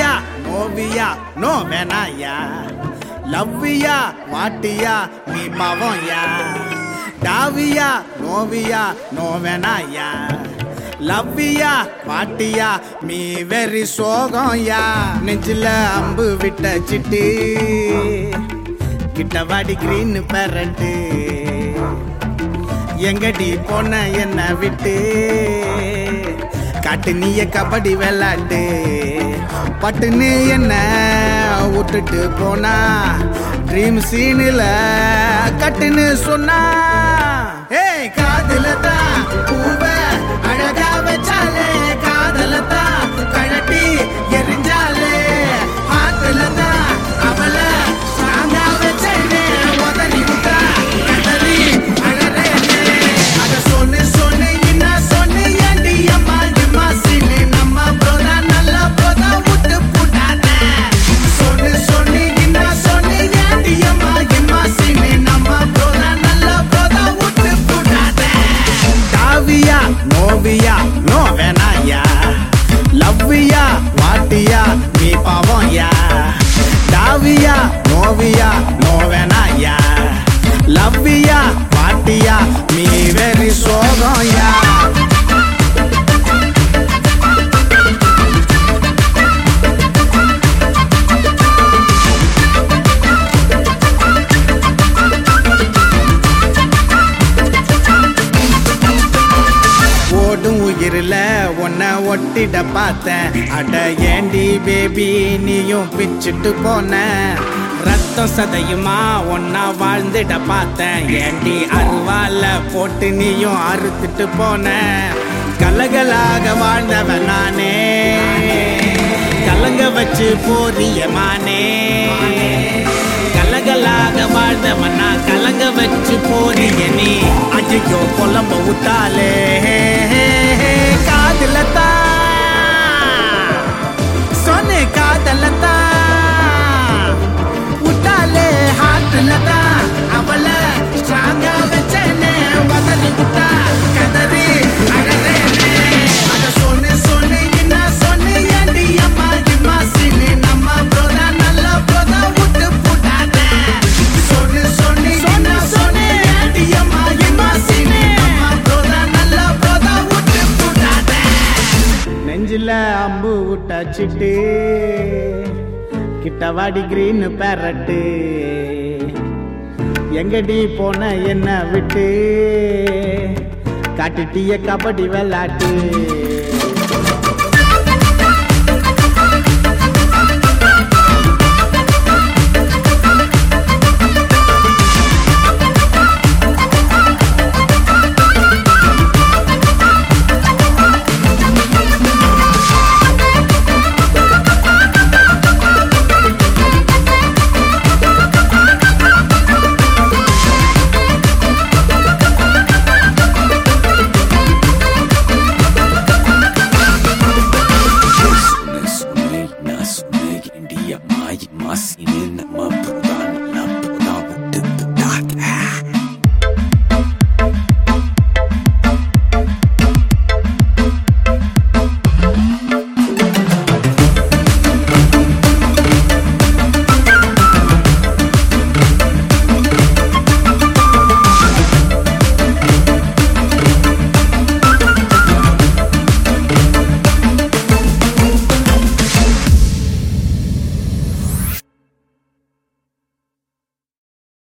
லவ்வியா நோவியா no வேணாயா லவ்வியா வாட்டியா நீ பாவம்யா டாவியா நோவியா no வேணாயா லவ்வியா பாட்டியா me வெறி சோகம்யா நெஞ்சில அம்பு விட்ட சிட்டு கிட்ட வாடி கிரீன் பேரண்ட்டு எங்கடி போன என்ன விட்டு காட்டு நீய கபடி விளாட்டு பட்டுன்னு என்ன விட்டுட்டு போனா ட்ரீம் சீனில் கட்டுன்னு சொன்னா ஏய் காதுல தான் பூவ அழகா வச்சாலே காதல தான் கழட்டி எரிஞ்சாலே ஆத்துல தான் அவள ஸ்ட்ராங்கா வச்சேனே உதறி விட்டா கதறி அழறேனே அத சொன்னு சொன்னு என்ன சொன்னு ஏண்டி அம்மா இம்மா சீனு நம்ம போதா நல்லா போதா விட்டு போட்டாத சொன்னு சொன்னு என்ன சொன்னு ஏண்டி அம்மா இம்மா சீனு நம்ம போதா நல்லா போதா விட்டு போட்டாத டாவியா நோவியா நோ வேணாயா லவ்வியா வாட்டியா நீ பாவம் யா டாவியா நோவியா நோ வேணாயா லவ்வியா வாட்டியா நீ வெறி சோகம் யா ஓடும் உயிரில் உன்னை ஒட்டிட பார்த்தேன் அட ஏண்டி பேபி நீயும் பிச்சுட்டு போன ரத்தம் சதையுமா ஒன்னா வாழ்ந்துட பார்த்தேன் ஏண்டி அருவால போட்டு நீயும் அறுத்துட்டு போன கலகலாக வாழ்ந்தவன் நானே கலங்க வச்சு போறியமானே கலகலாக வாழ்ந்தவன் நான் கலங்க வச்சு போறிய நீ அஜிக்கோ கொல்லம்ப விட்டாலே காதல சொன்ன காதல விட்டாலே ஹார்ட்ல தான் அவள ஸ்ட்ராங்கா வச்சேனே வதறி விட்டா கதறி அழறேனே அத சொன்னு சொன்னு என்ன சொன்னு ஏண்டி அம்மா இம்மா சீனு நம்ம போதா நல்லா போதா விட்டு போட்டாத சொன்னு சொன்னு என்ன சொன்னு ஏண்டி அம்மா இம்மா சீனு நம்ம போதா நல்லா போதா விட்டு போட்டாத நெஞ்சில அம்பு விட்டாச்சிட்டு கிட்ட வாடி கிரீன் பேரட்டு எங்கடி போன என்ன விட்டு காட்டுட்டிய கபடி விளாட்டு